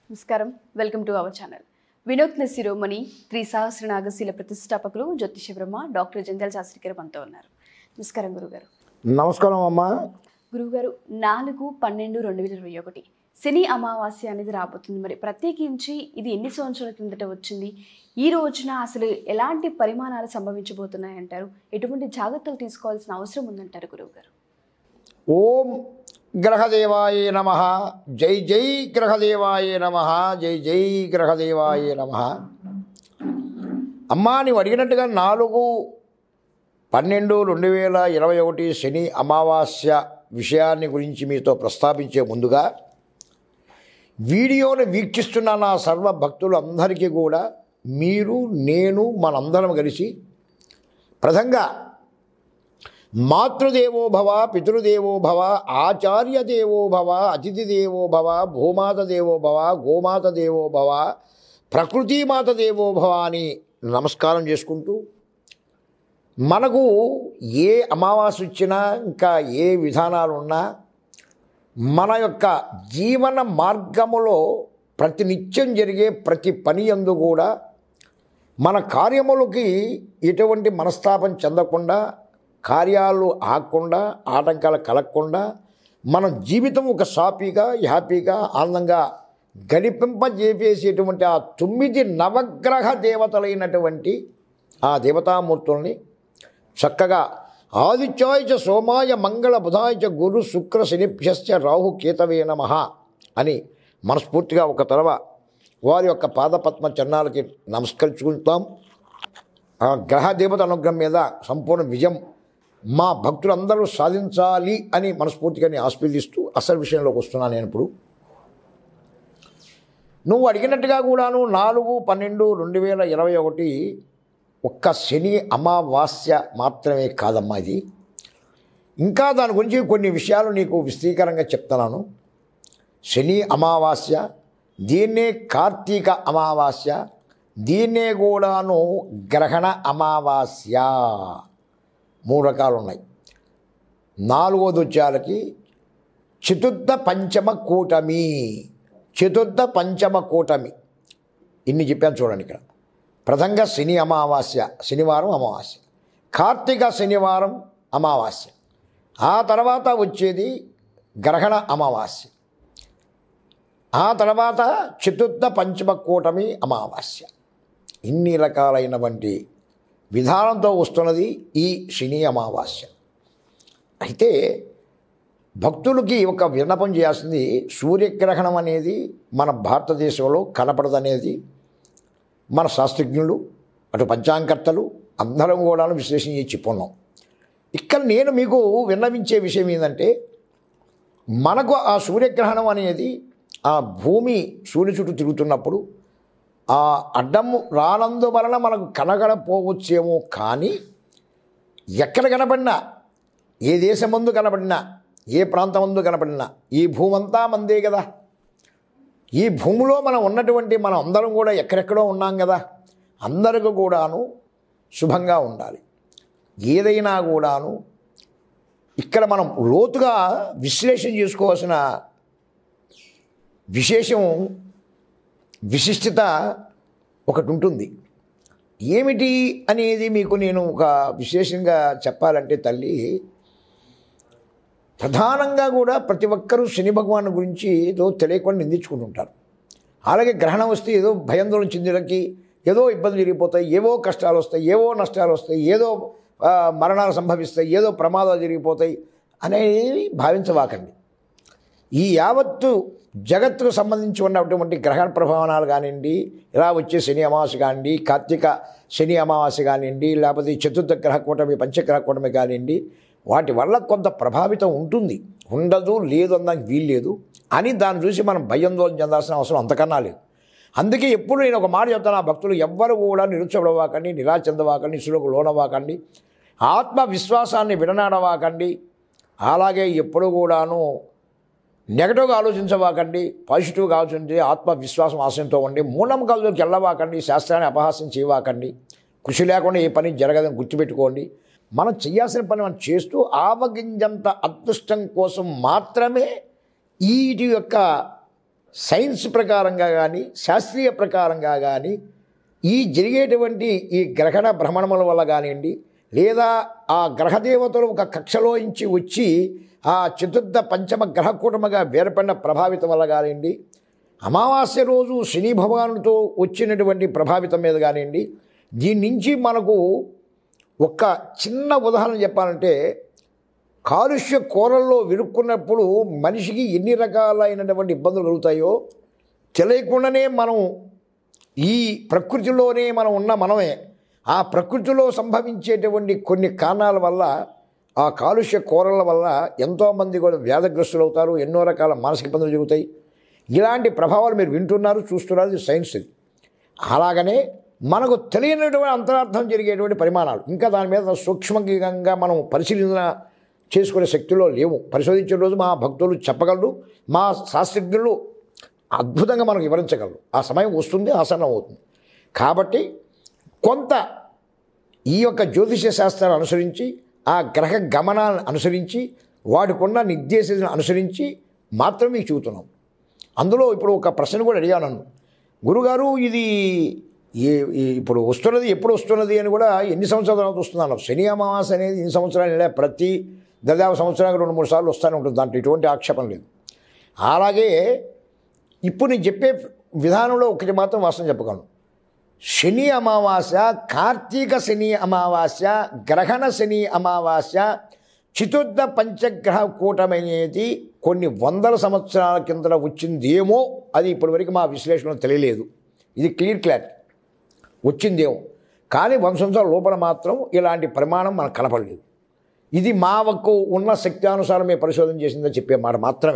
నమస్కారం welcome to our channel వినూత్న శిరోమణి three సహస్ర నాగశీల ప్రతిష్టాపకులు జ్యోతిష బ్రహ్మ డాక్టర్ జంజాల శాస్త్రి గారు మనతో ఉన్నారు నమస్కారం గురుగారు నమస్కారం అమ్మా గురుగారు నాలుగు పన్నెండు రెండు వేల ఇరవై ఒకటి శని అమావాస్య అనేది రాబోతుంది మరి ప్రత్యేకించి ఇది ఎన్ని సంవత్సరాల కిందట వచ్చింది ఈ రోజున అసలు ఎలాంటి పరిమాణాలు సంభవించబోతున్నాయి అంటారు ఎటువంటి జాగ్రత్తలు తీసుకోవాల్సిన అవసరం ఉందంటారు గురువుగారు ఓం గ్రహదేవాయ నమ జై జై గ్రహదేవాయ నమ జై జై గ్రహదేవాయ నమ అమ్మా నీవు అడిగినట్టుగా నాలుగు పన్నెండు రెండు వేల ఇరవై ఒకటి శని అమావాస్య విషయాన్ని గురించి మీతో ప్రస్తావించే ముందుగా వీడియోని వీక్షిస్తున్న నా సర్వ భక్తులందరికీ కూడా మీరు నేను మనందరం కలిసి ప్రథంగా మాతృదేవో భవ పితృదేవో భవ ఆచార్య దేవో భవ అతిథి దేవో భవ భూమాత దేవో భవ గోమాత దేవో భవ ప్రకృతిమాత దేవో భవ అని నమస్కారం చేసుకుంటూ మనకు ఏ అమావాస్య వచ్చినా ఇంకా ఏ విధానాలు ఉన్నా మన యొక్క జీవన మార్గములో ప్రతి నిత్యం జరిగే ప్రతి పని అందు కూడా మన కార్యములకి ఎటువంటి మనస్తాపం చెందకుండా కార్యాలు ఆగకుండా ఆటంకాలు కలగకుండా మన జీవితం ఒక సాఫీగా హ్యాపీగా ఆనందంగా గడిపింపజేసేటువంటి ఆ తొమ్మిది నవగ్రహ దేవతలైనటువంటి ఆ దేవతామూర్తుల్ని చక్కగా ఆదిత్యాయ చ సోమాయ మంగళ బుధాయ చ గురు శుక్ర శనిభ్యశ్చ రాహు కేతవే నమ అని మనస్ఫూర్తిగా ఒక తరవ వారి యొక్క పాదపద్మ చరణాలకి నమస్కరించుకుంటాం ఆ గ్రహ దేవత అనుగ్రహం మీద సంపూర్ణ విజయం మా భక్తులందరూ సాధించాలి అని మనస్ఫూర్తిగా నేను ఆస్వాదిస్తూ అసలు విషయంలోకి వస్తున్నాను నేను ఇప్పుడు నువ్వు అడిగినట్టుగా కూడాను నాలుగు పన్నెండు రెండు వేల ఇరవై ఒకటి ఒక్క శని అమావాస్య మాత్రమే కాదమ్మా ఇది ఇంకా దాని గురించి కొన్ని విషయాలు నీకు విస్తీకరంగా చెప్తున్నాను శని అమావాస్య దీన్నే కార్తీక అమావాస్య దీన్నే కూడాను గ్రహణ అమావాస్య మూడు రకాలు ఉన్నాయి నాలుగోది వచ్చేళ్ళకి చతుర్థ పంచమ కూటమి చతుర్థ పంచమ కూటమి ఇన్ని చెప్పాను చూడండి ఇక్కడ ప్రథంగా శని అమావాస్య శనివారం అమావాస్య కార్తీక శనివారం అమావాస్య ఆ తర్వాత వచ్చేది గ్రహణ అమావాస్య ఆ తర్వాత చతుర్థ పంచమ కూటమి అమావాస్య ఇన్ని రకాలైనటువంటి విధానంతో వస్తున్నది ఈ శని అమావాస్య అయితే భక్తులకి ఒక విన్నపం చేయాల్సింది సూర్యగ్రహణం అనేది మన భారతదేశంలో కనపడదనేది మన శాస్త్రజ్ఞులు అటు పంచాంగకర్తలు అందరం కూడా విశ్లేషణ చేసి చెప్పున్నాం ఇక్కడ నేను మీకు విన్నవించే విషయం ఏంటంటే మనకు ఆ సూర్యగ్రహణం అనేది ఆ భూమి సూర్య చుట్టూ తిరుగుతున్నప్పుడు ఆ అడ్డము రానందువలన మనకు కనగడపోవచ్చేమో కానీ ఎక్కడ కనపడినా ఏ దేశం ముందు కనపడినా ఏ ప్రాంతం ముందు కనపడినా ఈ భూమంతా మందే కదా ఈ భూమిలో మనం ఉన్నటువంటి మనం అందరం కూడా ఎక్కడెక్కడో ఉన్నాం కదా అందరికీ కూడాను శుభంగా ఉండాలి ఏదైనా కూడాను ఇక్కడ మనం లోతుగా విశ్లేషణ చేసుకోవాల్సిన విశేషం విశిష్టత ఒకటి ఉంటుంది ఏమిటి అనేది మీకు నేను ఒక విశేషంగా చెప్పాలంటే తల్లి ప్రధానంగా కూడా ప్రతి ఒక్కరూ శని భగవాన్ గురించి ఏదో తెలియకుండా నిందించుకుంటుంటారు అలాగే గ్రహణం వస్తే ఏదో భయాందోళన చెందడానికి ఏదో ఇబ్బందులు జరిగిపోతాయి ఏవో కష్టాలు వస్తాయి ఏవో నష్టాలు వస్తాయి ఏదో ఆ, మరణాలు సంభవిస్తాయి ఏదో ప్రమాదాలు జరిగిపోతాయి అనేవి భావించవాకండి ఈ యావత్తు జగత్తుకు సంబంధించి ఉన్నటువంటి గ్రహణ ప్రభావనాలు కానివ్వండి ఇలా వచ్చే శని అమావాస్య కానివ్వండి కార్తీక శని అమావాస్య కానివ్వండి లేకపోతే ఈ చతుర్థ గ్రహ కూటమి పంచగ్రహ కూటమి కానివ్వండి వాటి వల్ల కొంత ప్రభావితం ఉంటుంది ఉండదు లేదు అనడానికి వీల్లేదు అని దాన్ని చూసి మనం భయాందోళన చెందాల్సిన అవసరం అంతకన్నా లేదు అందుకే ఎప్పుడు నేను ఒక మాట చెప్తాను ఆ భక్తులు ఎవ్వరు కూడా నిరుత్సవడవాకండి నిరాశ చెందవాకండి ఇసులకు లోనవాకండి ఆత్మవిశ్వాసాన్ని విడనాడవాకండి అలాగే ఎప్పుడు కూడాను నెగటివ్గా ఆలోచించవాకండి పాజిటివ్గా ఆలోచించి ఆత్మవిశ్వాసం ఆశయంతో ఉండి మూఢనమ్మకాలలోకి వెళ్ళవాకండి శాస్త్రాన్ని అపహాస్యం చేయవాకండి కృషి లేకుండా ఏ పని జరగదని గుర్తుపెట్టుకోండి మనం చేయాల్సిన పని మనం చేస్తూ ఆవగింజంత అదృష్టం కోసం మాత్రమే వీటి యొక్క సైన్స్ ప్రకారంగా కానీ శాస్త్రీయ ప్రకారంగా కానీ ఈ జరిగేటువంటి ఈ గ్రహణ భ్రమణముల వల్ల కానివ్వండి లేదా ఆ గ్రహదేవతలు ఒక కక్షలోంచి వచ్చి ఆ చతుర్థ పంచమ గ్రహకూటముగా వేర్పడిన ప్రభావితం వల్ల కానివ్వండి అమావాస్య రోజు శని భగవానుడితో వచ్చినటువంటి ప్రభావితం మీద కానివ్వండి దీని నుంచి మనకు ఒక చిన్న ఉదాహరణ చెప్పాలంటే కాలుష్య కూరల్లో విరుక్కున్నప్పుడు మనిషికి ఎన్ని రకాలైనటువంటి ఇబ్బందులు కలుగుతాయో తెలియకుండానే మనం ఈ ప్రకృతిలోనే మనం ఉన్న మనమే ఆ ప్రకృతిలో సంభవించేటువంటి కొన్ని కారణాల వల్ల ఆ కాలుష్య కూరల వల్ల ఎంతోమంది కూడా వ్యాధగ్రస్తులు అవుతారు ఎన్నో రకాల మానసిక ఇబ్బందులు జరుగుతాయి ఇలాంటి ప్రభావాలు మీరు వింటున్నారు చూస్తున్నారు ఇది సైన్స్ ఇది అలాగనే మనకు తెలియనటువంటి అంతరార్థం జరిగేటువంటి పరిమాణాలు ఇంకా దాని మీద సూక్ష్మంగా మనం పరిశీలన చేసుకునే శక్తిలో లేవు పరిశోధించే రోజు మా భక్తులు చెప్పగలరు మా శాస్త్రజ్ఞులు అద్భుతంగా మనకు వివరించగలరు ఆ సమయం వస్తుంది ఆసన్నం అవుతుంది కాబట్టి కొంత ఈ యొక్క జ్యోతిష శాస్త్రాన్ని అనుసరించి ఆ గ్రహ గమనాలను అనుసరించి వాటికున్న నిర్దేశాలను అనుసరించి మాత్రం మీకు చూస్తున్నాం అందులో ఇప్పుడు ఒక ప్రశ్న కూడా అడిగాను నన్ను గురుగారు ఇది ఏ- ఈ- ఇప్పుడు వస్తున్నది ఎప్పుడు వస్తున్నది అని కూడా ఎన్ని సంవత్సరాల తర్వాత వస్తుంది అన్నారు శని అమావాస్య అనేది ఎన్ని సంవత్సరాలు ఇలా ప్రతి దాదాపు సంవత్సరానికి రెండు మూడు సార్లు వస్తూనే ఉంటుంది దాంట్లో ఎటువంటి ఆక్షేపం లేదు అలాగే ఇప్పుడు నేను చెప్పే విధానంలో ఒకటి మాత్రం వాస్తవం చెప్పగలను శని అమావాస్య కార్తీక శని అమావాస్య గ్రహణ శని అమావాస్య చతుర్థ పంచగ్రహ కూటమి అనేది కొన్ని వందల సంవత్సరాల కింద వచ్చిందేమో అది ఇప్పటివరకు మా విశ్లేషణలో తెలియలేదు ఇది క్లియర్ క్లారిటీ వచ్చిందేమో కానీ వంద సంవత్సరాల లోపల మాత్రం ఇలాంటి పరిమాణం మనకు కనపడలేదు ఇది మా వక్కు ఉన్న శక్తి అనుసారమే పరిశోధన చేసిందని చెప్పే మాట మాత్రమే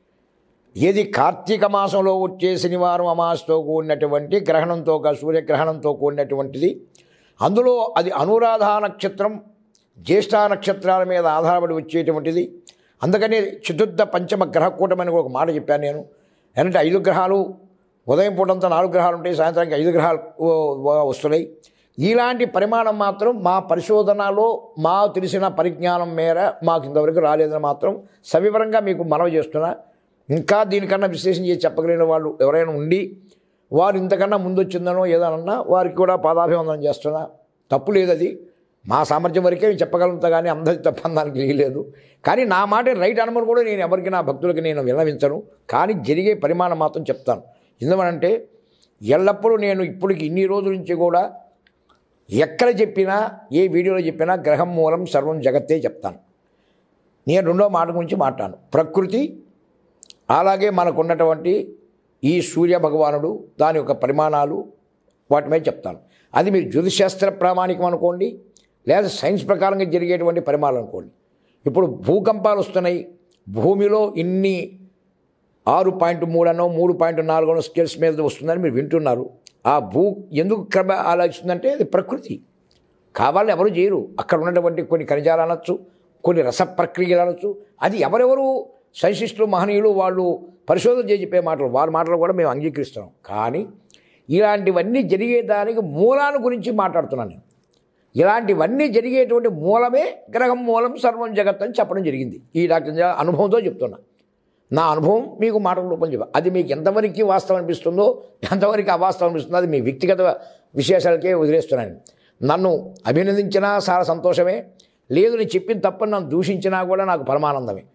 ఏది కార్తీక మాసంలో వచ్చే శనివారం అమాసతో కూడినటువంటి గ్రహణంతో కా- సూర్యగ్రహణంతో కూడినటువంటిది అందులో అది అనురాధ నక్షత్రం జ్యేష్ఠ నక్షత్రాల మీద ఆధారపడి వచ్చేటువంటిది అందుకని చతుర్థ పంచమ గ్రహకూటమని ఒక మాట చెప్పాను నేను ఏంటంటే ఐదు గ్రహాలు ఉదయం పూటంతా నాలుగు గ్రహాలు ఉంటాయి సాయంత్రానికి ఐదు గ్రహాలు ఓ, ఓ, వస్తున్నాయి ఇలాంటి పరిమాణం మాత్రం మా పరిశోధనలో మా తెలిసిన పరిజ్ఞానం మేర మాకు ఇంతవరకు రాలేదని మాత్రం సవివరంగా మీకు మనవి చేస్తున్నా ఇంకా దీనికన్నా విశ్లేషణ చేసి చెప్పగలిగిన వాళ్ళు ఎవరైనా ఉండి వారు ఇంతకన్నా ముందు వచ్చిందనో ఏదనన్నా వారికి కూడా పాదాభివందనం చేస్తున్నా తప్పు లేదు అది మా సామర్థ్యం వరకే నేను చెప్పగలుగుతా కానీ అందరి తప్పందానికి లేదు కానీ నా మాట రైట్ అనుమని కూడా నేను ఎవరికి నా భక్తులకి నేను విన్నవించను కానీ జరిగే పరిమాణం మాత్రం చెప్తాను ఎందువనంటే ఎల్లప్పుడూ నేను ఇప్పటికి ఇన్ని రోజుల నుంచి కూడా ఎక్కడ చెప్పినా ఏ వీడియోలో చెప్పినా గ్రహం మూలం సర్వం జగత్తే చెప్తాను నేను రెండో మాట గురించి మాట్లాడను ప్రకృతి అలాగే మనకున్నటువంటి ఈ సూర్య భగవానుడు దాని యొక్క పరిమాణాలు వాటి మీద చెప్తాను అది మీరు జ్యోతిశాస్త్ర ప్రామాణికం అనుకోండి లేదా సైన్స్ ప్రకారంగా జరిగేటువంటి పరిమాణాలు అనుకోండి ఇప్పుడు భూకంపాలు వస్తున్నాయి భూమిలో ఇన్ని ఆరు పాయింట్ మూడనో మూడు పాయింట్ నాలుగనో స్కేల్స్ మీద వస్తుందని మీరు వింటున్నారు ఆ భూ ఎందుకు క్రమ ఆలోచిస్తుందంటే అది ప్రకృతి కావాలని ఎవరు చేయరు అక్కడ ఉన్నటువంటి కొన్ని ఖనిజాలు అనొచ్చు కొన్ని రస ప్రక్రియలు అనొచ్చు అది ఎవరెవరు సైంటిస్టులు మహనీయులు వాళ్ళు పరిశోధన చేసి చెప్పే మాటలు వారి మాటలు కూడా మేము అంగీకరిస్తున్నాం కానీ ఇలాంటివన్నీ జరిగేదానికి మూలాన్ని గురించి మాట్లాడుతున్నాను నేను ఇలాంటివన్నీ జరిగేటువంటి మూలమే గ్రహం మూలం సర్వం జగత్ అని చెప్పడం జరిగింది ఈ డాక్టర్ జా- అనుభవంతో చెప్తున్నా నా అనుభవం మీకు మాటల రూపం చెప్ప అది మీకు ఎంతవరకు వాస్తవం అనిపిస్తుందో ఎంతవరకు అవాస్తవం అనిపిస్తుందో అది మీ వ్యక్తిగత విశేషాలకే వదిలేస్తున్నాను నన్ను అభినందించినా చాలా సంతోషమే లేదు నేను చెప్పిన తప్పని నన్ను దూషించినా కూడా నాకు పరమానందమే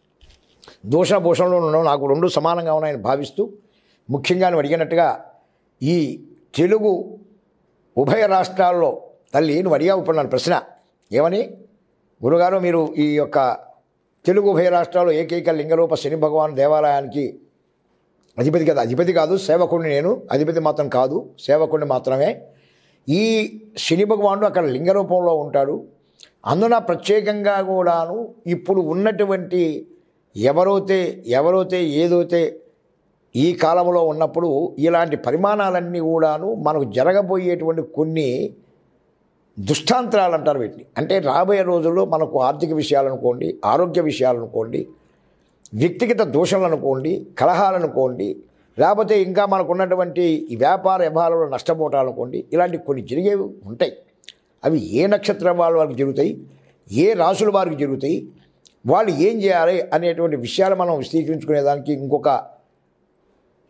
దోషభూషణలో నాకు రెండు సమానంగా ఉన్నాయని భావిస్తూ ముఖ్యంగా నువ్వు అడిగినట్టుగా ఈ తెలుగు ఉభయ రాష్ట్రాల్లో తల్లి నువ్వు అడిగావు ఇప్పుడు నన్ను ప్రశ్న ఏమని గురుగారు మీరు ఈ యొక్క తెలుగు ఉభయ రాష్ట్రాల్లో ఏకైక లింగరూప శని భగవాన్ దేవాలయానికి అధిపతి కదా అధిపతి కాదు సేవకుడిని నేను అధిపతి మాత్రం కాదు సేవకుడిని మాత్రమే ఈ శని భగవానుడు అక్కడ లింగ రూపంలో ఉంటాడు అందున ప్రత్యేకంగా కూడాను ఇప్పుడు ఉన్నటువంటి ఎవరైతే ఎవరైతే ఏదైతే ఈ కాలంలో ఉన్నప్పుడు ఇలాంటి పరిమాణాలన్నీ కూడాను మనకు జరగబోయేటువంటి కొన్ని దుష్టాంతరాలు అంటారు వీటిని అంటే రాబోయే రోజుల్లో మనకు ఆర్థిక విషయాలు అనుకోండి ఆరోగ్య విషయాలు అనుకోండి వ్యక్తిగత దోషాలు అనుకోండి కలహాలు అనుకోండి లేకపోతే ఇంకా మనకు ఉన్నటువంటి ఈ వ్యాపార వ్యవహారంలో నష్టపోవటాలు అనుకోండి ఇలాంటి కొన్ని జరిగేవి ఉంటాయి అవి ఏ నక్షత్రం వాళ్ళ వారికి జరుగుతాయి ఏ రాసుల వారికి జరుగుతాయి వాళ్ళు ఏం చేయాలి అనేటువంటి విషయాలు మనం విశ్లేషించుకునేదానికి ఇంకొక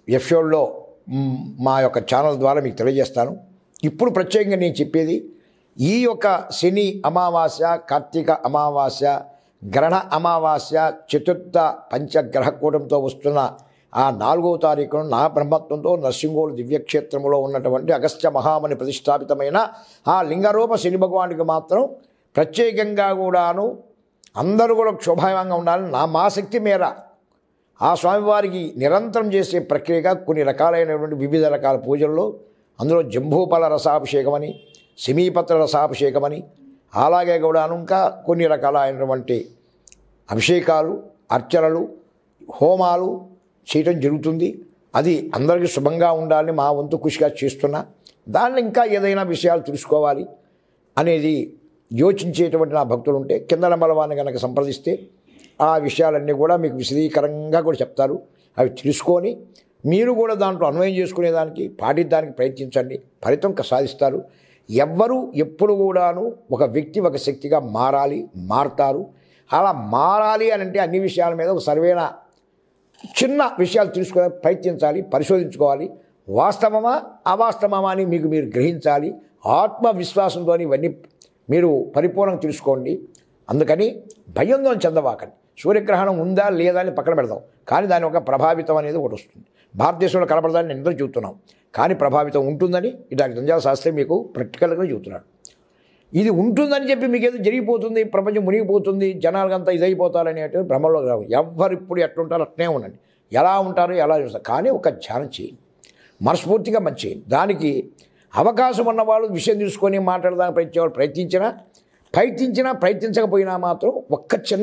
ఎఫ్ఓల్లో మా యొక్క ఛానల్ ద్వారా మీకు తెలియజేస్తాను ఇప్పుడు ప్రత్యేకంగా నేను చెప్పేది ఈ యొక్క శని అమావాస్య కార్తీక అమావాస్య గ్రహణ అమావాస్య చతుర్థ పంచగ్రహ కూటంతో వస్తున్న ఆ నాలుగవ తారీఖున నా బ్రహ్మత్వంతో నరసింహోలు దివ్యక్షేత్రంలో ఉన్నటువంటి అగస్త్య మహామని ప్రతిష్టాపితమైన ఆ లింగరూప శని భగవానికి మాత్రం ప్రత్యేకంగా కూడాను అందరూ కూడా క్షోభాయంగా ఉండాలని నా మా శక్తి మేర ఆ స్వామివారికి నిరంతరం చేసే ప్రక్రియగా కొన్ని రకాలైనటువంటి వివిధ రకాల పూజల్లో అందులో జంబూపల రసాభిషేకమని సిమీపత్ర రసాభిషేకమని అలాగే కూడాను ఇంకా కొన్ని రకాలైనటువంటి అభిషేకాలు అర్చనలు హోమాలు చేయటం జరుగుతుంది అది అందరికీ శుభంగా ఉండాలని మా వంతు కృషిగా చేస్తున్నా దాన్ని ఇంకా ఏదైనా విషయాలు తెలుసుకోవాలి అనేది యోచించేటువంటి నా భక్తులు ఉంటే కింద బలవాన్ని కనుక సంప్రదిస్తే ఆ విషయాలన్నీ కూడా మీకు విశదీకరంగా కూడా చెప్తారు అవి తెలుసుకొని మీరు కూడా దాంట్లో అన్వయం చేసుకునేదానికి పాటించడానికి ప్రయత్నించండి ఫలితం సాధిస్తారు ఎవ్వరూ ఎప్పుడు కూడాను ఒక వ్యక్తి ఒక శక్తిగా మారాలి మారతారు అలా మారాలి అని అంటే అన్ని విషయాల మీద ఒక సర్వేన చిన్న విషయాలు తెలుసుకునే ప్రయత్నించాలి పరిశోధించుకోవాలి వాస్తవమా అవాస్తవమా అని మీకు మీరు గ్రహించాలి ఆత్మవిశ్వాసంతో ఇవన్నీ మీరు పరిపూర్ణంగా తెలుసుకోండి అందుకని భయంతో చెందవాకండి సూర్యగ్రహణం ఉందా లేదా అని పక్కన పెడదాం కానీ దాని ఒక ప్రభావితం అనేది ఒకటి వస్తుంది భారతదేశంలో కనపడదని నేను చెబుతున్నాం కానీ ప్రభావితం ఉంటుందని డాక్టర్ దంజాల శాస్త్రి మీకు ప్రాక్టికల్గా చెబుతున్నాడు ఇది ఉంటుందని చెప్పి మీకు ఏదో జరిగిపోతుంది ప్రపంచం మునిగిపోతుంది జనాలకంతా ఇదైపోతారనేటువంటి భ్రమలో రావు ఎవ్వరు ఇప్పుడు ఎట్లుంటారో అట్నే ఉండండి ఎలా ఉంటారో ఎలా చూస్తారు కానీ ఒక ధ్యానం చేయండి మనస్ఫూర్తిగా మంచి చేయండి దానికి అవకాశం ఉన్నవాళ్ళు విషయం తీసుకొని మాట్లాడడానికి ప్రయత్నించేవాళ్ళు ప్రయత్నించినా ప్రయత్నించినా ప్రయత్నించకపోయినా మాత్రం ఒక్క చిన్న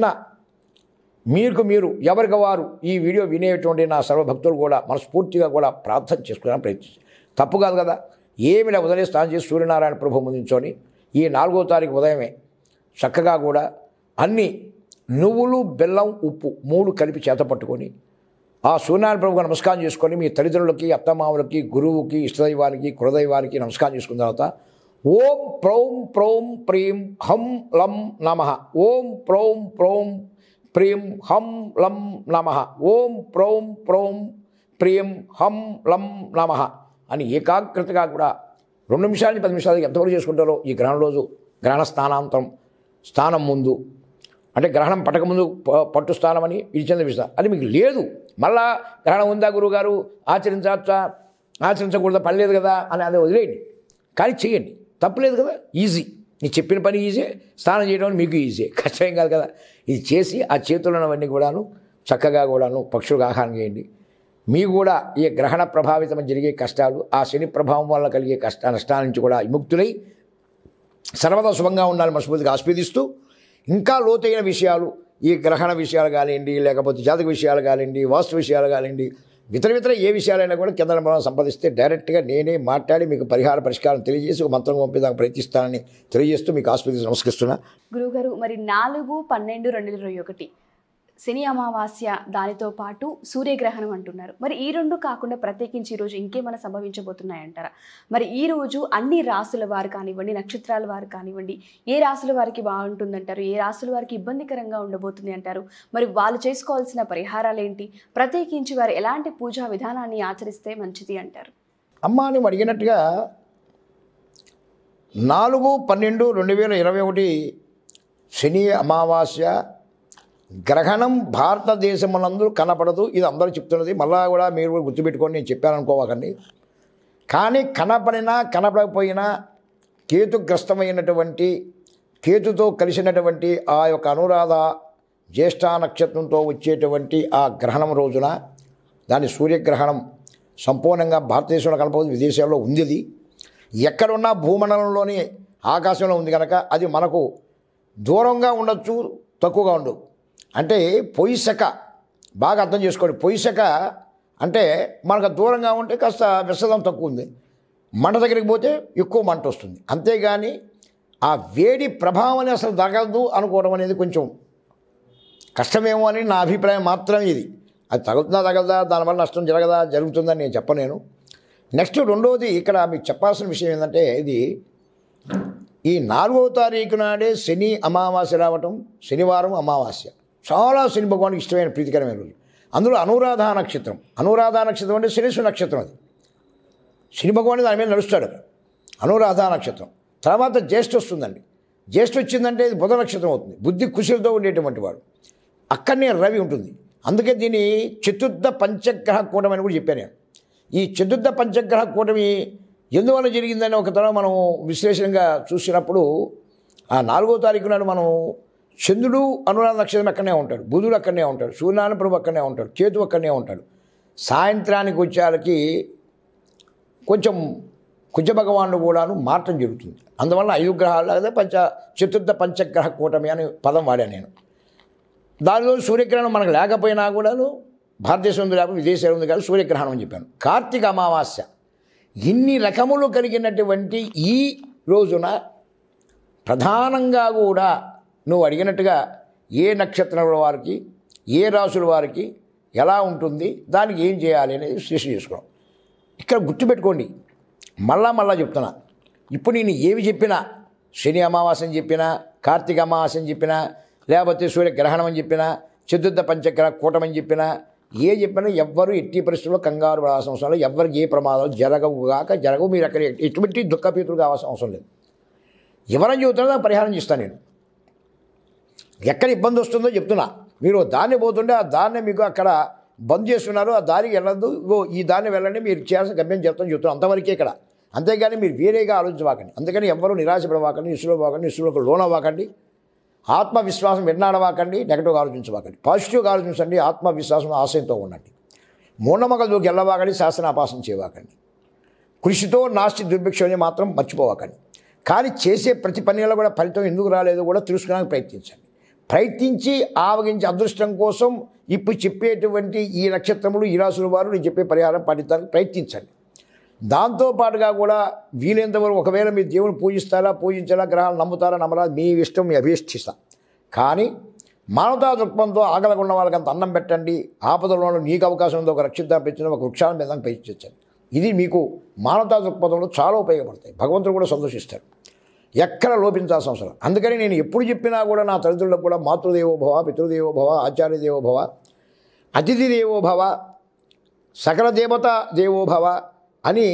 మీకు మీరు ఎవరికి వారు ఈ వీడియో వినేటువంటి నా సర్వభక్తులు కూడా మనస్ఫూర్తిగా కూడా ప్రార్థన చేసుకోవడానికి ప్రయత్నించి తప్పు కాదు కదా ఏమి లే ఉదయం స్నానం చేసి సూర్యనారాయణ ప్రభు ముందుంచొని ఈ నాలుగో తారీఖు ఉదయమే చక్కగా కూడా అన్ని నువ్వులు బెల్లం ఉప్పు మూడు కలిపి చేత పట్టుకొని ఆ సూర్యనారాయణ ప్రభుకు నమస్కారం చేసుకొని మీ తల్లిదండ్రులకి అత్తమామలకి గురువుకి ఇష్టదైవానికి కులదైవానికి నమస్కారం చేసుకున్న తర్వాత ఓం ప్రౌం ప్రౌం ప్రీం హం లం నమ ఓం ప్రౌం ప్రౌం ప్రీం హం లం నమ ఓం ప్రౌం ప్రౌం ప్రియం హం లం నమ అని ఏకాగ్రతగా కూడా రెండు నిమిషాల నుంచి పది నిమిషాలకి ఎంతవరకు చేసుకుంటారో ఈ గ్రహణ రోజు గ్రహణ స్థానాంతరం స్థానం ముందు అంటే గ్రహణం పట్టకముందు ప- పట్టు స్థానం అని ఇచ్చింది విష అది మీకు లేదు మళ్ళా గ్రహణం ఉందా గురువుగారు ఆచరించవచ్చా ఆచరించకూడదా పని లేదు కదా అని అదే వదిలేయండి కానీ చేయండి తప్పులేదు కదా ఈజీ నీ చెప్పిన పని ఈజీ స్నానం చేయడం మీకు ఈజీ కష్టం కాదు కదా ఇది చేసి ఆ చేతుల్లో ఉన్నవన్నీ కూడాను చక్కగా కూడాను పక్షులకు ఆహారం చేయండి మీకు కూడా ఈ గ్రహణ ప్రభావితం జరిగే కష్టాలు ఆ శని ప్రభావం వల్ల కలిగే కష్ట నష్టాల నుంచి కూడా విముక్తులై సర్వదా శుభంగా ఉండాలని మనస్ఫూర్తిగా ఆస్వాదిస్తూ ఇంకా లోతైన విషయాలు ఈ గ్రహణ విషయాలు కానివ్వండి లేకపోతే జాతక విషయాలు కానివ్వండి వాస్తు విషయాలు కానివ్వండి ఇతర ఇతర ఏ విషయాలైనా కూడా కింద మనం సంపాదిస్తే డైరెక్ట్గా నేనే మాట్లాడి మీకు పరిహార పరిష్కారం తెలియజేసి ఒక మంత్రం పంపేదానికి ప్రయత్నిస్తానని తెలియజేస్తూ మీకు ఆస్వాదించి నమస్కరిస్తున్నా గురువుగారు మరి నాలుగు పన్నెండు రెండు వేల ఇరవై ఒకటి శని అమావాస్య దానితో పాటు సూర్యగ్రహణం అంటున్నారు మరి ఈ రెండు కాకుండా ప్రత్యేకించి ఈరోజు ఇంకేమైనా సంభవించబోతున్నాయంటారా మరి ఈ రోజు అన్ని రాసుల వారు కానివ్వండి నక్షత్రాల వారు కానివ్వండి ఏ రాసుల వారికి బాగుంటుందంటారు ఏ రాసుల వారికి ఇబ్బందికరంగా ఉండబోతుంది అంటారు మరి వాళ్ళు చేసుకోవాల్సిన పరిహారాలు ఏంటి ప్రత్యేకించి వారు ఎలాంటి పూజా విధానాన్ని ఆచరిస్తే మంచిది అంటారు అమ్మ నువ్వు అడిగినట్టుగా నాలుగు పన్నెండు రెండు వేల ఇరవై ఒకటి శని అమావాస్య గ్రహణం భారతదేశమునందు కనపడదు ఇది అందరూ చెప్తున్నది మళ్ళా కూడా మీరు కూడా గుర్తుపెట్టుకొని నేను చెప్పాను అనుకోవాకండి కానీ కనపడినా కనపడకపోయినా కేతుగ్రస్తమైనటువంటి కేతుతో కలిసినటువంటి ఆ యొక్క అనురాధ జ్యేష్ఠ నక్షత్రంతో వచ్చేటువంటి ఆ గ్రహణం రోజున దాని సూర్యగ్రహణం సంపూర్ణంగా భారతదేశంలో కనపడదు విదేశాల్లో ఉంది అది ఎక్కడున్నా భూమండలంలోని ఆకాశంలో ఉంది కనుక అది మనకు దూరంగా ఉండొచ్చు తక్కువగా ఉండదు అంటే పొయ్యిసక బాగా అర్థం చేసుకోండి పొయ్యిసక అంటే మనకు దూరంగా ఉంటే కాస్త విసదం తక్కువ ఉంది మంట దగ్గరికి పోతే ఎక్కువ మంట వస్తుంది అంతేగాని ఆ వేడి ప్రభావం అనేది అసలు తగలదు అనుకోవడం అనేది కొంచెం కష్టమేమో అని నా అభిప్రాయం మాత్రమే ఇది అది తగులుతుందా తగలదా దానివల్ల నష్టం జరగదా జరుగుతుందని నేను చెప్పలేను నెక్స్ట్ రెండవది ఇక్కడ మీకు చెప్పాల్సిన విషయం ఏంటంటే ఇది ఈ నాలుగవ తారీఖు నాడే శని అమావాస్య రావటం శనివారం అమావాస్య చాలా శని భగవానికి ఇష్టమైన ప్రీతికరమైన రోజు అందులో అనురాధ నక్షత్రం అనురాధ నక్షత్రం అంటే శనిశ్వ నక్షత్రం అది శని భగవాన్ దాని మీద నడుస్తాడు అనురాధ నక్షత్రం తర్వాత జ్యేష్ఠ వస్తుందండి జ్యేష్ఠ వచ్చిందంటే ఇది బుధ నక్షత్రం అవుతుంది బుద్ధి కుశలతో ఉండేటువంటి వాడు అక్కడనే రవి ఉంటుంది అందుకే దీన్ని చతుర్థ పంచగ్రహ కూటమి అని కూడా చెప్పాను నేను ఈ చతుర్థ పంచగ్రహ కూటమి ఎందువల్ల జరిగిందని ఒక తరం మనం విశ్లేషణగా చూసినప్పుడు ఆ నాలుగో తారీఖు నాడు మనం చంద్రుడు అనురాధ నక్షత్రం అక్కడనే ఉంటాడు బుధుడు అక్కడనే ఉంటాడు సూర్యనారాయణ ప్రభు అక్కడనే ఉంటాడు కేతు అక్కడనే ఉంటాడు సాయంత్రానికి వచ్చేళ్ళకి కొంచెం కుజ భగవానుడు కూడాను మార్చడం జరుగుతుంది అందువల్ల ఐదు గ్రహాలు అదే పంచ చతుర్థ పంచగ్రహ కూటమి అని పదం వాడాను నేను దానిలో సూర్యగ్రహణం మనకు లేకపోయినా కూడాను భారతదేశం ఉంది లేకపోతే విదేశాలు ఉంది కాదు సూర్యగ్రహణం అని చెప్పాను కార్తీక అమావాస్య ఇన్ని రకములు కలిగినటువంటి ఈ రోజున ప్రధానంగా కూడా నువ్వు అడిగినట్టుగా ఏ నక్షత్రాల వారికి ఏ రాసుల వారికి ఎలా ఉంటుంది దానికి ఏం చేయాలి అనేది విశ్లేషణ చేసుకోవడం ఇక్కడ గుర్తుపెట్టుకోండి మళ్ళా మళ్ళా చెప్తున్నా ఇప్పుడు నేను ఏవి చెప్పినా శని అమావాస్య అని చెప్పినా కార్తీక అమావాస్య అని చెప్పినా లేకపోతే సూర్యగ్రహణం అని చెప్పినా చతుర్థ పంచగ్రహ కూటమని చెప్పినా ఏ చెప్పినా ఎవ్వరు ఎట్టి పరిస్థితుల్లో కంగారు పడాల్సిన అవసరం లేదు ఎవరికి ఏ ప్రమాదాలు జరగవు కాక జరగవు మీరు అక్కడ ఎటువంటి దుఃఖపీతులు కావాల్సిన అవసరం లేదు ఎవరని చెబుతున్నా దానికి పరిహారం చేస్తాను నేను ఎక్కడ ఇబ్బంది వస్తుందో చెప్తున్నా మీరు దాన్ని పోతుంటే ఆ దాన్ని మీకు అక్కడ బంద్ చేస్తున్నారు ఆ దారికి వెళ్ళద్దు ఇగో ఈ దాన్ని వెళ్ళండి మీరు చేయాల్సిన గమ్యం చెప్తాను చెప్తున్నాను అంతవరకే ఇక్కడ అంతేగాని మీరు వేరేగా ఆలోచించవాకండి అందుకని ఎవ్వరూ నిరాశపడవాకండి ఇసులో పోకండి ఇసులోకి లోన్ అవ్వకండి ఆత్మవిశ్వాసం విన్నాడవాకండి నెగటివ్గా ఆలోచించవాకండి పాజిటివ్గా ఆలోచించండి ఆత్మవిశ్వాసం ఆశయంతో ఉండండి మూఢమగలలోకి వెళ్ళవాకండి శాస్త్రాపాసన చేయవాకండి కృషితో నాస్తి దుర్భిక్షని మాత్రం మర్చిపోవకండి కానీ చేసే ప్రతి పనిలో కూడా ఫలితం ఎందుకు రాలేదో కూడా తెలుసుకోవడానికి ప్రయత్నించండి ప్రయత్నించి ఆవగించే అదృష్టం కోసం ఇప్పుడు చెప్పేటువంటి ఈ నక్షత్రములు ఈ రాసుల వారు నేను చెప్పే పరిహారం పాటించడానికి ప్రయత్నించండి దాంతోపాటుగా కూడా వీలైనంతవరకు ఒకవేళ మీరు దేవుని పూజిస్తారా పూజించాలా గ్రహాలు నమ్ముతారా నమ్మరా మీ ఇష్టం మీ అభీష్టిస్తా కానీ మానవతా దృక్పథంతో ఆకలకున్న వాళ్ళకి అంత అన్నం పెట్టండి ఆపదలో నీకు అవకాశం ఉందో ఒక రక్షిద్దాం పెంచిన ఒక వృక్షాన్ని మీద పెంచండి ఇది మీకు మానవతా దృక్పథంలో చాలా ఉపయోగపడతాయి భగవంతుడు కూడా సంతోషిస్తారు ఎక్కడ లోపించాల్సిన అవసరం అందుకని నేను ఎప్పుడు చెప్పినా కూడా నా తల్లిదండ్రులకు కూడా మాతృదేవోభవ పితృదేవోభవ ఆచార్య దేవోభవ అతిథి దేవోభవ సకల దేవత దేవోభవ అని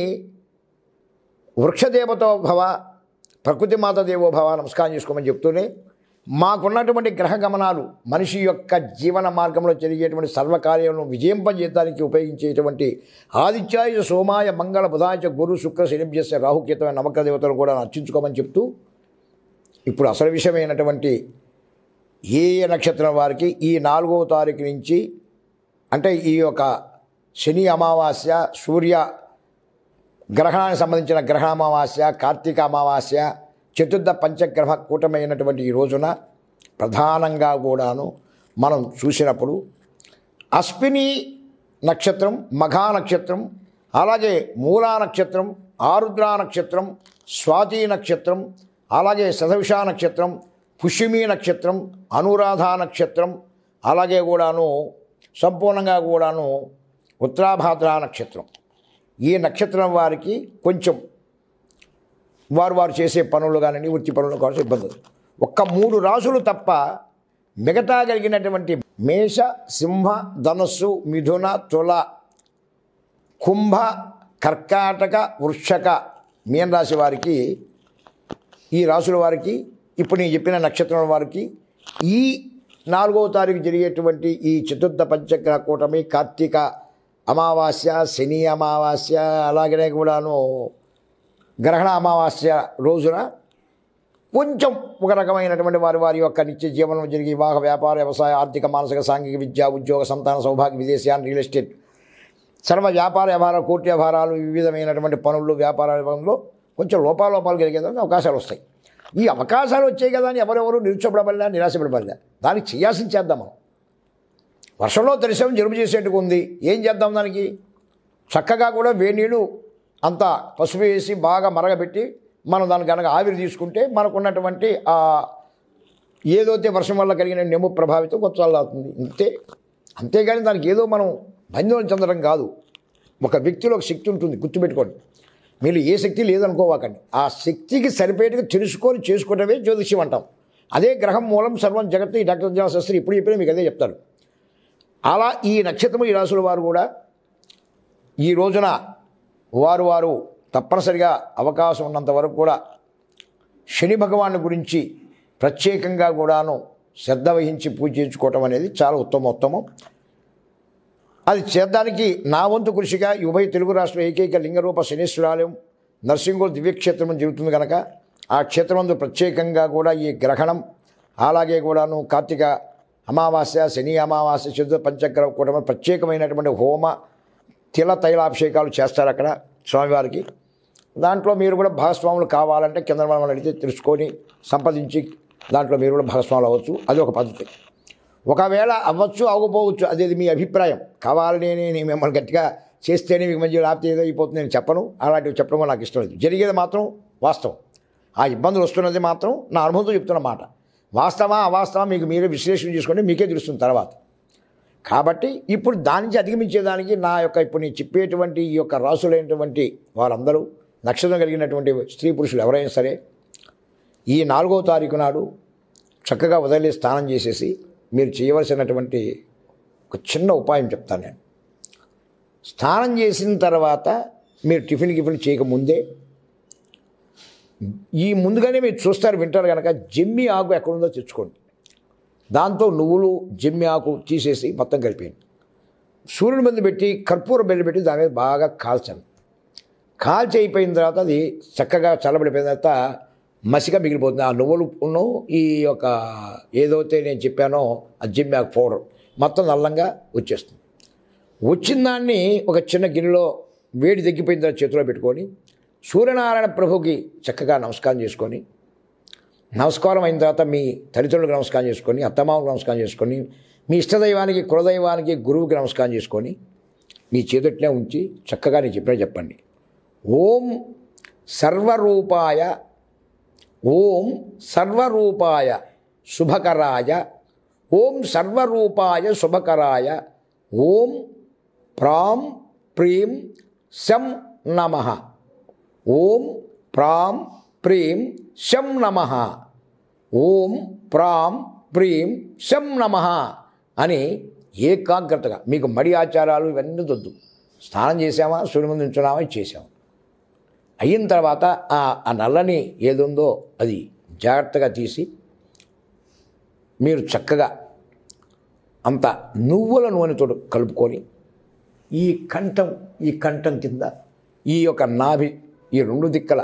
వృక్షదేవతో భవ ప్రకృతి మాత దేవోభవ నమస్కారం చేసుకోమని చెప్తూనే మాకున్నటువంటి గ్రహ గమనాలు మనిషి యొక్క జీవన మార్గంలో జరిగేటువంటి సర్వకార్యాలను విజయింపజేయడానికి ఉపయోగించేటువంటి ఆదిత్యాయ సోమాయ మంగళ బుధాయ గురు శుక్ర శనిభ్యస్య రాహుకేతమైన నమ్మక దేవతలు కూడా అర్చించుకోమని చెప్తూ ఇప్పుడు అసలు విషయమైనటువంటి ఏ ఏ నక్షత్రం వారికి ఈ నాలుగవ తారీఖు నుంచి అంటే ఈ యొక్క శని అమావాస్య సూర్య గ్రహణానికి సంబంధించిన గ్రహణ అమావాస్య కార్తీక అమావాస్య చతుర్థ పంచగ్రహ కూటమైనటువంటి ఈ రోజున ప్రధానంగా కూడాను మనం చూసినప్పుడు అశ్విని నక్షత్రం మఘా నక్షత్రం అలాగే మూలా నక్షత్రం ఆరుద్ర నక్షత్రం స్వాతి నక్షత్రం అలాగే శతవిష నక్షత్రం పుష్యమి నక్షత్రం అనురాధ నక్షత్రం అలాగే కూడాను సంపూర్ణంగా కూడాను ఉత్తరాభాద్ర నక్షత్రం ఈ నక్షత్రం వారికి కొంచెం వారు వారు చేసే పనులు కానీ వృత్తి పనులు కావచ్చు ఇబ్బంది లేదు. ఒక్క మూడు రాసులు తప్ప మిగతా కలిగినటువంటి మేష సింహ ధనుస్సు మిథున తుల కుంభ కర్కాటక వృక్షక మీన రాశి వారికి ఈ రాసుల వారికి ఇప్పుడు నేను చెప్పిన నక్షత్రం వారికి ఈ నాలుగవ తారీఖు జరిగేటువంటి ఈ చతుర్థ పంచగ్రహ కూటమి కార్తీక అమావాస్య శని అమావాస్య అలాగనే కూడాను గ్రహణ అమావాస్య రోజున కొంచెం ఒక రకమైనటువంటి వారి వారి యొక్క నిత్య జీవనం జరిగే వివాహ వ్యాపార వ్యవసాయ ఆర్థిక మానసిక సాంఘిక విద్య ఉద్యోగ సంతాన సౌభాగ్య విదేశీయాన్ రియల్ ఎస్టేట్ సర్వ వ్యాపార వ్యవహారాలు కోర్టు వ్యవహారాలు వివిధమైనటువంటి పనులు వ్యాపార విభాగంలో కొంచెం లోపాలోపాలు కలిగేదానికి అవకాశాలు వస్తాయి ఈ అవకాశాలు వచ్చాయి కదా అని ఎవరెవరు నిరుత్సపడబడినా నిరాశపడబడినా దానికి చేయాల్సింది చేద్దాం మనం వర్షంలో దర్శనం జరుపు చేసేట్టుగా ఉంది ఏం చేద్దాం దానికి చక్కగా కూడా వేడి నీళ్ళు అంతా పసుపు వేసి బాగా మరగబెట్టి మనం దాని కనుక ఆవిరి తీసుకుంటే మనకున్నటువంటి ఆ ఏదైతే వర్షం వల్ల కలిగిన నెమ్ము ప్రభావితం కొంచెం అవుతుంది అంతే అంతేగాని దానికి ఏదో మనం బంధువులు చెందడం కాదు ఒక వ్యక్తిలో ఒక శక్తి ఉంటుంది గుర్తుపెట్టుకోండి మీరు ఏ శక్తి లేదనుకోవాకండి ఆ శక్తికి సరిపోయేట్టుగా తెలుసుకొని చేసుకోవడమే జ్యోతిష్యం అంటాం అదే గ్రహం మూలం సర్వం జగత్తు ఈ డాక్టర్ శాస్త్రి ఇప్పుడు చెప్పినా మీకు అదే చెప్తారు అలా ఈ నక్షత్రము ఈ రాశుల వారు కూడా ఈ రోజున వారు వారు తప్పనిసరిగా అవకాశం ఉన్నంత వరకు కూడా శని భగవాను గురించి ప్రత్యేకంగా కూడాను శ్రద్ధ వహించి పూజించుకోవటం అనేది చాలా ఉత్తమోత్తమం అది చేద్దానికి నా వంతు కృషిగా ఈ ఉభయ తెలుగు రాష్ట్ర ఏకైక లింగరూప శనీశ్వరాలయం నర్సింగోల్ దివ్యక్షేత్రం జరుగుతుంది కనుక ఆ క్షేత్రమందు ప్రత్యేకంగా కూడా ఈ గ్రహణం అలాగే కూడాను కార్తీక అమావాస్య శని అమావాస్య చతుర్థ పంచగ్రహ కూటమి ప్రత్యేకమైనటువంటి హోమ తిల తైలాభిషేకాలు చేస్తారు అక్కడ స్వామివారికి దాంట్లో మీరు కూడా భాగస్వాములు కావాలంటే కింద మనం అడిగితే తెలుసుకొని సంపాదించి దాంట్లో మీరు కూడా భాగస్వాములు అవ్వచ్చు అది ఒక పద్ధతి ఒకవేళ అవ్వచ్చు అవ్వకపోవచ్చు అది మీ అభిప్రాయం కావాలని నేను మిమ్మల్ని గట్టిగా చేస్తేనే మీకు మంచి లాభం ఏదో అయిపోతుంది నేను చెప్పను అలాంటివి చెప్పడం కూడా నాకు ఇష్టం లేదు జరిగేది మాత్రం వాస్తవం ఆ ఇబ్బందులు వస్తున్నది మాత్రం నా అనుభవంతో చెప్తున్న మాట వాస్తవా అవాస్తవా మీకు మీరే విశ్లేషణ చేసుకుంటే మీకే తెలుస్తుంది తర్వాత కాబట్టి ఇప్పుడు దాని నుంచి అధిగమించేదానికి నా యొక్క ఇప్పుడు నేను చెప్పేటువంటి ఈ యొక్క రాసులైనటువంటి వారందరూ నక్షత్రం కలిగినటువంటి స్త్రీ పురుషులు ఎవరైనా సరే ఈ నాలుగో తారీఖు నాడు చక్కగా వదిలే స్నానం చేసేసి మీరు చేయవలసినటువంటి ఒక చిన్న ఉపాయం చెప్తాను నేను స్నానం చేసిన తర్వాత మీరు టిఫిన్ గిఫిన్ చేయకముందే ఈ ముందుగానే మీరు చూస్తారు వింటారు కనుక జమ్మి ఆకు ఎక్కడుందో తెచ్చుకోండి దాంతో నువ్వులు జమ్మి ఆకు తీసేసి మొత్తం కలిపేయండి సూర్యుడి మీద పెట్టి కర్పూర బెల్లి పెట్టి దాని మీద బాగా కాల్చండి కాల్చి అయిపోయిన తర్వాత అది చక్కగా చల్లబడిపోయిన తర్వాత మసిగా మిగిలిపోతుంది ఆ నువ్వులు ఉన్ను ఈ యొక్క ఏదైతే నేను చెప్పానో ఆ జిమ్ ఆకు పౌడర్ మొత్తం నల్లంగా వచ్చేస్తుంది వచ్చిన దాన్ని ఒక చిన్న గిన్నెలో వేడి తగ్గిపోయిన తర్వాత చేతిలో పెట్టుకొని సూర్యనారాయణ ప్రభుకి చక్కగా నమస్కారం చేసుకొని నమస్కారం అయిన తర్వాత మీ తల్లిదండ్రులకు నమస్కారం చేసుకొని అత్తమామకు నమస్కారం చేసుకొని మీ ఇష్టదైవానికి కులదైవానికి గురువుకి నమస్కారం చేసుకొని మీ చేతుట్లే ఉంచి చక్కగా నేను చెప్పినట్టు చెప్పండి ఓం సర్వరూపాయ ఓం సర్వరూపాయ శుభకరాయ ఓం సర్వరూపాయ శుభకరాయ ఓం ప్రాం ప్రీం శం నమ ఓం ప్రాం ప్రీం శం నమ ఓం ప్రాం ప్రీం శం నమ అని ఏకాగ్రతగా మీకు మడి ఆచారాలు ఇవన్నీ దొద్దు స్నానం చేసామా సూర్య ముందు ఉంచున్నామా చేసాము అయిన తర్వాత ఆ ఆ నల్లని ఏదుందో అది జాగ్రత్తగా తీసి మీరు చక్కగా అంత నువ్వుల నూనెతో కలుపుకొని ఈ కంఠం ఈ కంఠం కింద ఈ యొక్క నాభి ఈ రెండు దిక్కల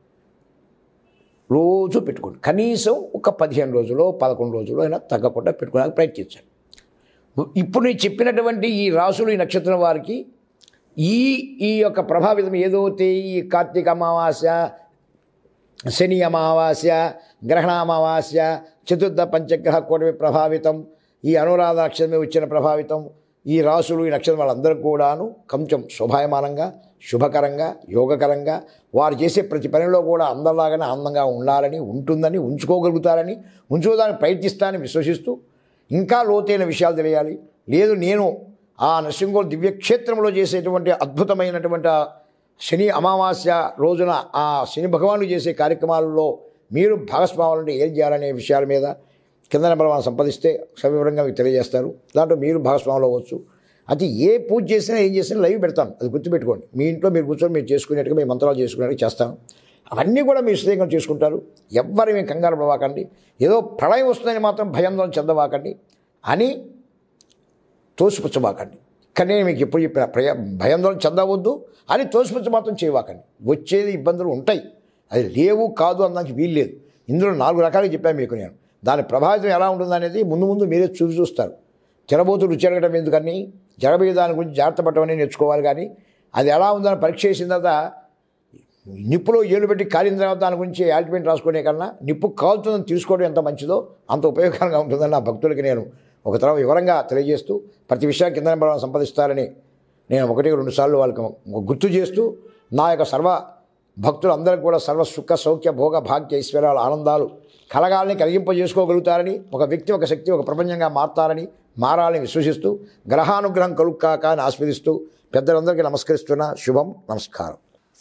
రోజు పెట్టుకోండి కనీసం ఒక పదిహేను రోజులు పదకొండు రోజులు అయినా తగ్గకుండా పెట్టుకోవడానికి ప్రయత్నించండి ఇప్పుడు నేను చెప్పినటువంటి ఈ రాసులు ఈ నక్షత్రం వారికి ఈ ఈ యొక్క ప్రభావితం ఏదైతే ఈ కార్తీక అమావాస్య శని అమావాస్య గ్రహణ అమావాస్య చతుర్థ పంచగ్రహ కూటమి ప్రభావితం ఈ అనురాధ నక్షత్రమే వచ్చిన ప్రభావితం ఈ రాసులు ఈ నక్షత్రం వాళ్ళందరూ కూడాను కొంచెం శోభాయమానంగా శుభకరంగా యోగకరంగా వారు చేసే ప్రతి పనిలో కూడా అందరిలాగానే ఆనందంగా ఉండాలని ఉంటుందని ఉంచుకోగలుగుతారని ఉంచుకోవడానికి ప్రయత్నిస్తానని విశ్వసిస్తూ ఇంకా లోతైన విషయాలు తెలియాలి లేదు నేను ఆ నరసింహోల్ దివ్యక్షేత్రంలో చేసేటువంటి అద్భుతమైనటువంటి ఆ శని అమావాస్య రోజున ఆ శని భగవానుడు చేసే కార్యక్రమాలలో మీరు భాగస్వాములంటే ఏం చేయాలనే విషయాల మీద కింద నెంబర్ మనం సంపాదిస్తే సవివరంగా మీకు తెలియజేస్తారు దాంట్లో మీరు భాగస్వాములు అవ్వచ్చు అది ఏ పూజ చేసినా ఏం చేసినా లైవ్ పెడతాం అది గుర్తుపెట్టుకోండి మీ ఇంట్లో మీరు కూర్చొని మీరు చేసుకునేట్టుగా మీ మంత్రాలు చేసుకునేట్టుగా చేస్తాను అవన్నీ కూడా మీరు శ్రేయంగా చేసుకుంటారు ఎవ్వరు మేము కంగారు పడవాకండి ఏదో ప్రళయం వస్తుందని మాత్రం భయంతో చెందవాకండి అని తోసిపుచ్చబాకండి కానీ నేను మీకు ఎప్పుడు చెప్పిన ప్రయ భయాందోళన చెందవద్దు అని తోసిపుచ్చ మాత్రం చేయవాకండి వచ్చేది ఇబ్బందులు ఉంటాయి అది లేవు కాదు అనడానికి వీలు లేదు ఇందులో నాలుగు రకాలుగా చెప్పాను మీకు నేను దాని ప్రభావితం ఎలా ఉంటుందనేది ముందు ముందు మీరే చూసి చూస్తారు తినబోతు రుచి ఎరగడం ఎందుకని జరబోయే దాని గురించి జాగ్రత్త పడటమని నేర్చుకోవాలి కానీ అది ఎలా ఉందని పరీక్ష చేసిన తర్వాత నిప్పులో ఏలు పెట్టి కాలిన తర్వాత దాని గురించి ఆల్టిమేట్ రాసుకునే కన్నా నిప్పు కాలుతుందని తెలుసుకోవడం ఎంత మంచిదో అంత ఉపయోగకరంగా ఉంటుందని నా భక్తులకి నేను ఒక తరం వివరంగా తెలియజేస్తూ ప్రతి విషయాన్ని కింద నెంబర్ సంపాదిస్తారని నేను ఒకటి రెండు సార్లు వాళ్ళకి గుర్తు చేస్తూ నా యొక్క సర్వ భక్తులందరికీ కూడా సర్వ సుఖ సౌఖ్య భోగ భాగ్య ఐశ్వర్యాల ఆనందాలు కలగాలని కలిగింపజేసుకోగలుగుతారని ఒక వ్యక్తి ఒక శక్తి ఒక ప్రపంచంగా మారతారని మారాలని విశ్వసిస్తూ గ్రహానుగ్రహం కలుక్కాక అని ఆస్వాదిస్తూ పెద్దలందరికీ నమస్కరిస్తున్న శుభం నమస్కారం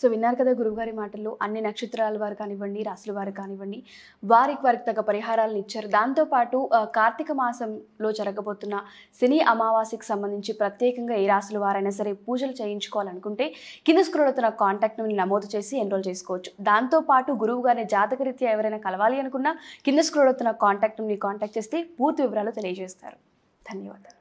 సో విన్నారు కదా గురువుగారి మాటల్లో అన్ని నక్షత్రాల వారు కానివ్వండి రాశుల వారు కానివ్వండి వారికి వారికి తగ్గ పరిహారాలను ఇచ్చారు దాంతోపాటు ఆ, కార్తీక మాసంలో జరగబోతున్న శని అమావాస్యకి సంబంధించి ప్రత్యేకంగా ఏ రాశుల వారైనా సరే పూజలు చేయించుకోవాలనుకుంటే కింద స్క్రోల్ అవుతున్న కాంటాక్ట్ నమోదు చేసి ఎన్రోల్ చేసుకోవచ్చు దాంతోపాటు గురువు గారిని జాతకరీత్యా ఎవరైనా కలవాలి అనుకున్నా కింద స్క్రోల్ అవుతున్న కాంటాక్ట్ ని కాంటాక్ట్ చేస్తే పూర్తి వివరాలు తెలియజేస్తారు ధన్యవాదాలు